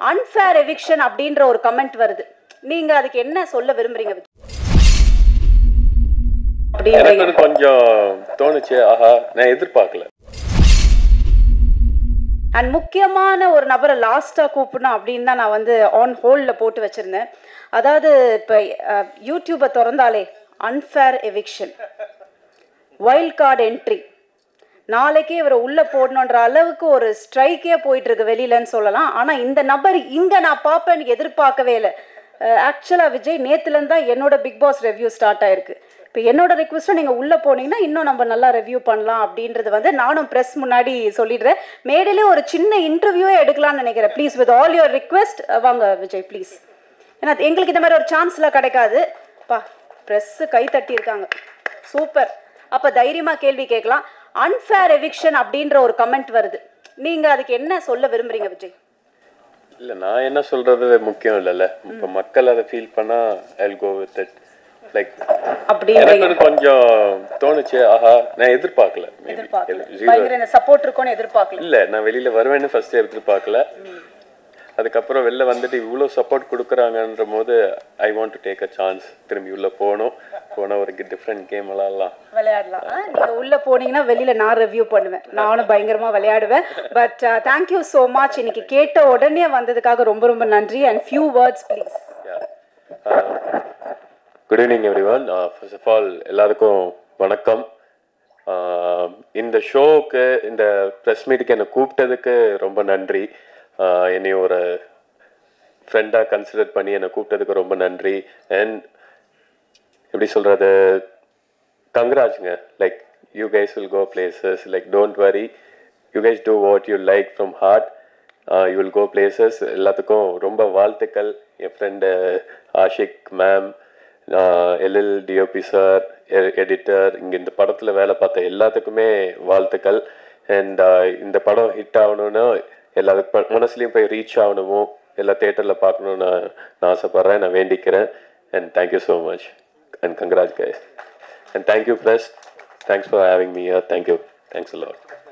Unfair eviction அப்படின்ற ஒரு comment வருது நீங்க அதுக்கு என்ன சொல்ல விரும்புறீங்க விஜய்? அப்படின்றீங்க எனக்கு கொஞ்சம் தோணுச்சு ஆஹா நான் எதிர்பார்க்கல அண்ட் முக்கியமான ஒரு நபரை லாஸ்ட்டாக கூப்பிடணும் அப்படின்னு தான் நான் வந்து ஆன் ஹோல்டில் போட்டு வச்சுருந்தேன் அதாவது இப்போ யூடியூப்பை திறந்தாலே unfair eviction wild card entry நாளைக்கே இவரை உள்ளே போடணுன்ற அளவுக்கு ஒரு ஸ்ட்ரைக்கே போயிட்டு இருக்கு வெளியிலன்னு சொல்லலாம் ஆனால் இந்த நபர் இங்கே நான் பார்ப்பேன்னு எதிர்பார்க்கவே இல்லை ஆக்சுவலாக விஜய் நேற்றுலேருந்து தான் என்னோட பிக் பாஸ் ரெவ்யூ ஸ்டார்ட் ஆயிருக்கு இப்போ என்னோட ரிக்வஸ்ட்டும் நீங்கள் உள்ளே போனீங்கன்னா இன்னும் நம்ம நல்லா ரெவ்யூ பண்ணலாம் அப்படின்றது வந்து நானும் ப்ரெஸ் முன்னாடி சொல்லிடுறேன் மேடையிலே ஒரு சின்ன இன்டர்வியூவே எடுக்கலாம்னு நினைக்கிறேன் please with all your request வாங்க விஜய் ப்ளீஸ் ஏன்னா எங்களுக்கு இந்த மாதிரி ஒரு சான்ஸ்லாம் கிடைக்காது பா ப்ரெஸ்ஸு கை தட்டியிருக்காங்க சூப்பர் அப்போ தைரியமாக கேள்வி கேட்கலாம் அன்ஃபேர் எவிக்ஷன் அப்படின்ற ஒரு கமெண்ட் வருது நீங்கள் அதுக்கு என்ன சொல்ல விரும்புறீங்க விஜய் இல்ல நான் என்ன சொல்றது முக்கியம் இல்லைல்ல இப்ப மக்கள் அதை ஃபீல் பண்ணா I go with it like அப்படின்றீங்க எனக்கு கொஞ்சம் தோணுச்சு ஆஹா நான் எதிர்பார்க்கல maybe. எதிர்பார்க்கல Zero. பயங்கர இந்த சப்போர்ட் இருக்கும்னு எதிர்பார்க்கல இல்ல நான் வெளியில வருவேன்னு ஃபர்ஸ்ட் எதிர்பார்க்கல அதுக்கப்புறம் வெளில வந்துட்டு இவ்வளோ சப்போர்ட் கொடுக்குறாங்கன்ற போது I want to take a chance திரும்பி உள்ள போகணும் போனால் ஒரு டிஃப்ரெண்ட் கேம் விளாட்லாம் விளையாடலாம் ஆ, நீங்க உள்ள போனீங்கன்னா வெளியில நான் ரிவ்யூ பண்ணுவேன் நானும் பயங்கரமா விளையாடுவேன் பட் தேங்க்யூ ஸோ மச் இன்னைக்கு கேட்ட உடனே வந்ததுக்காக ரொம்ப ரொம்ப நன்றி and few words please good evening everyone first of all எல்லாருக்கும் வணக்கம் Uh, இந்த ஷோவுக்கு இந்த ப்ரெஸ் மீட்டுக்கு என்னை கூப்பிட்டதுக்கு ரொம்ப நன்றி Uh, என்னை ஒரு ஃப்ரெண்டாக கன்சிடர் பண்ணி என்னை கூப்பிட்டதுக்கு ரொம்ப நன்றி அண்ட் எப்படி சொல்கிறது கங்க்ராஜுங்க like you guys will go places like don't worry you guys do what you like from heart you will go places எல்லாத்துக்கும் ரொம்ப வாழ்த்துக்கள் என் ஃப்ரெண்டு ஆஷிக் மேம் எல்எல் டிஓபி சார் எடிட்டர் இங்கே இந்த படத்தில் வேலை பார்த்த எல்லாத்துக்குமே வாழ்த்துக்கள் அண்ட் இந்த படம் ஹிட் ஆகணும்னு எல்லாத்துக்கும் மனசுலையும் போய் ரீச் ஆகணுமோ எல்லா தேட்டரில் பார்க்கணும்னு நான் நான் ஆசைப்பட்றேன் நான் வேண்டிக்கிறேன் and thank you so much and congrats guys and thank you plus thanks for having me here thank you thanks a lot